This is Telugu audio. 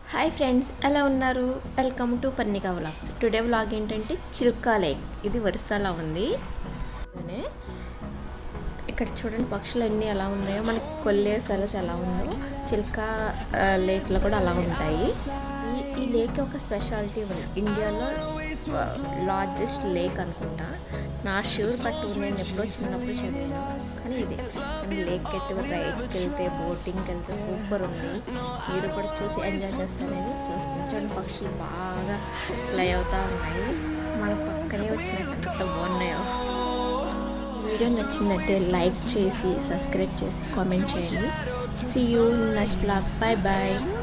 హాయ్ ఫ్రెండ్స్ ఎలా ఉన్నారు welcome to Parnika vlogs today vlog ఏంటంటే చిల్కా లేక్ ఇది వరుసలో ఉంది అలానే ఇక్కడ చూడండి పక్షులు అన్నీ ఎలా ఉన్నాయో మనకి కొల్లే సరస్ ఎలా ఉందో చిల్కా ఆ, లేక్లో కూడా అలా ఉంటాయి ఈ ఈ లేక్ ఒక స్పెషాలిటీ ఉంది ఇండియాలో లార్జెస్ట్ లేక్ అనుకుంటా నా షూర్ బట్ నేను ఎప్పుడో చిన్నప్పుడు చదివాను కానీ ఇదే మనం లేక్కి అయితే రైడ్కి వెళ్తే బోటింగ్కి వెళ్తే సూపర్ ఉంది మీరు కూడా చూసి ఎంజాయ్ చేస్తారని చూస్తాను చూడండి పక్షులు బాగా ఫ్లై అవుతూ ఉన్నాయి మన పక్కనే వచ్చినట్టు ఎంత బాగున్నాయో వీడియో నచ్చిందంటే లైక్ చేసి సబ్స్క్రైబ్ చేసి కామెంట్ చేయండి see you next blog bye bye